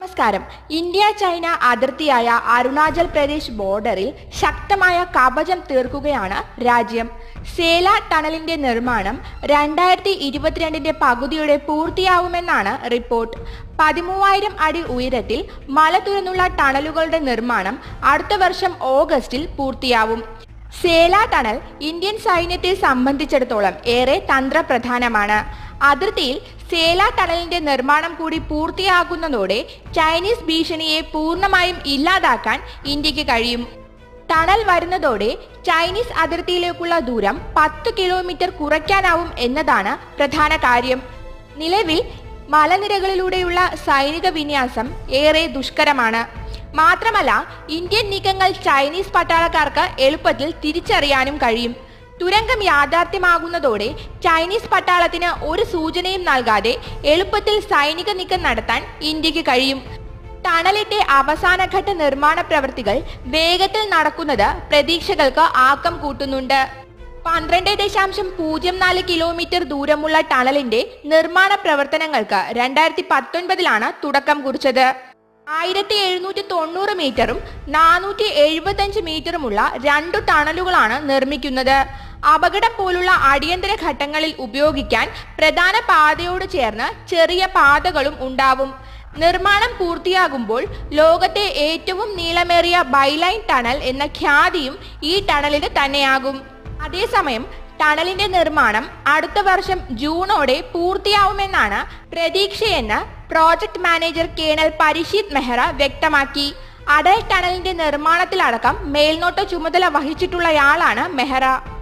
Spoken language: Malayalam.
നമസ്കാരം ഇന്ത്യ ചൈന അതിർത്തിയായ അരുണാചൽ പ്രദേശ് ബോർഡറിൽ ശക്തമായ കവചം തീർക്കുകയാണ് രാജ്യം സേല ടണലിന്റെ നിർമ്മാണം രണ്ടായിരത്തി ഇരുപത്തിരണ്ടിന്റെ പകുതിയോടെ പൂർത്തിയാവുമെന്നാണ് റിപ്പോർട്ട് പതിമൂവായിരം അടി ഉയരത്തിൽ മല തുറന്നുള്ള ടണലുകളുടെ നിർമ്മാണം അടുത്ത വർഷം ഓഗസ്റ്റിൽ പൂർത്തിയാവും സേല ടണൽ ഇന്ത്യൻ സൈന്യത്തെ സംബന്ധിച്ചിടത്തോളം ഏറെ തന്ത്രപ്രധാനമാണ് അതിർത്തിയിൽ സേല ടണലിന്റെ നിർമ്മാണം കൂടി പൂർത്തിയാകുന്നതോടെ ചൈനീസ് ഭീഷണിയെ പൂർണ്ണമായും ഇല്ലാതാക്കാൻ ഇന്ത്യക്ക് കഴിയും ടണൽ വരുന്നതോടെ ചൈനീസ് അതിർത്തിയിലേക്കുള്ള ദൂരം പത്ത് കിലോമീറ്റർ കുറയ്ക്കാനാവും എന്നതാണ് പ്രധാന കാര്യം നിലവിൽ മലനിരകളിലൂടെയുള്ള സൈനിക വിന്യാസം ഏറെ ദുഷ്കരമാണ് മാത്രമല്ല ഇന്ത്യൻ നീക്കങ്ങൾ ചൈനീസ് പട്ടാളക്കാർക്ക് എളുപ്പത്തിൽ തിരിച്ചറിയാനും കഴിയും തുരങ്കം യാഥാർത്ഥ്യമാകുന്നതോടെ ചൈനീസ് പട്ടാളത്തിന് ഒരു സൂചനയും നൽകാതെ എളുപ്പത്തിൽ സൈനിക നീക്കം നടത്താൻ ഇന്ത്യക്ക് കഴിയും ടണലിന്റെ അവസാനഘട്ട നിർമ്മാണ പ്രവൃത്തികൾ വേഗത്തിൽ നടക്കുന്നത് പ്രതീക്ഷകൾക്ക് ആക്കം കൂട്ടുന്നുണ്ട് പന്ത്രണ്ട് ദശാംശം പൂജ്യം നാല് കിലോമീറ്റർ ദൂരമുള്ള ടണലിന്റെ നിർമ്മാണ പ്രവർത്തനങ്ങൾക്ക് രണ്ടായിരത്തി പത്തൊൻപതിലാണ് തുടക്കം കുറിച്ചത് ആയിരത്തി എഴുന്നൂറ്റി തൊണ്ണൂറ് മീറ്ററും നാനൂറ്റി എഴുപത്തഞ്ച് മീറ്ററുമുള്ള രണ്ടു ടണലുകളാണ് നിർമ്മിക്കുന്നത് അപകടം പോലുള്ള അടിയന്തര ഘട്ടങ്ങളിൽ ഉപയോഗിക്കാൻ പ്രധാന പാതയോട് ചേർന്ന് ചെറിയ പാതകളും ഉണ്ടാവും നിർമ്മാണം പൂർത്തിയാകുമ്പോൾ ലോകത്തെ ഏറ്റവും നീളമേറിയ ബൈലൈൻ ടണൽ എന്ന ഖ്യാതിയും ഈ ടണലിന് തന്നെയാകും അതേസമയം ടണലിന്റെ നിർമ്മാണം അടുത്ത വർഷം ജൂണോടെ പൂർത്തിയാവുമെന്നാണ് പ്രതീക്ഷയെന്ന് project manager colonel Parikshit Mehra വ്യക്തമാക്കി അടൽ ടണലിന്റെ നിർമ്മാണത്തിലടക്കം മേൽനോട്ട ചുമതല വഹിച്ചിട്ടുള്ളയാളാണ് മെഹ്റ